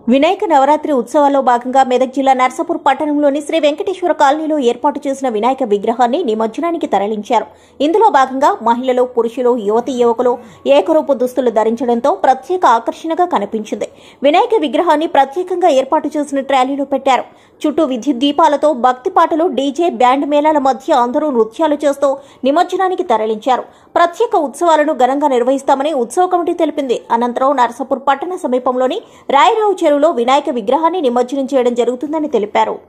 వినాయక నవరాత్రి ఉత్సవాల్లో భాగంగా మెదక్ జిల్లా నర్సాపూర్ పట్టణంలోని శ్రీ వెంకటేశ్వర కాలనీలో ఏర్పాటు చేసిన వినాయక విగ్రహాన్ని నిమజ్జనానికి తరలించారు ఇందులో భాగంగా మహిళలు పురుషులు యువతి యువకులు ఏకరూపు దుస్తులు ధరించడంతో ప్రత్యేక ఆకర్షణగా కనిపించింది వినాయక విగ్రహాన్ని ప్రత్యేకంగా ఏర్పాటు చేసిన ట్రాలీలో పెట్టారు చుట్టూ విద్యుత్ దీపాలతో భక్తి పాటలు డీజే బ్యాండ్ మేళాల మధ్య అందరూ నృత్యాలు చేస్తూ నిమజ్జనానికి తరలించారు ప్రత్యేక ఉత్సవాలను ఘనంగా నిర్వహిస్తామని ఉత్సవ కమిటీ తెలిపింది అనంతరం నరసాపూర్ పట్టణ సమీపంలోని రాయరావు చెరువులో వినాయక విగ్రహాన్ని నిమజ్జనం చేయడం జరుగుతుందని తెలిపారు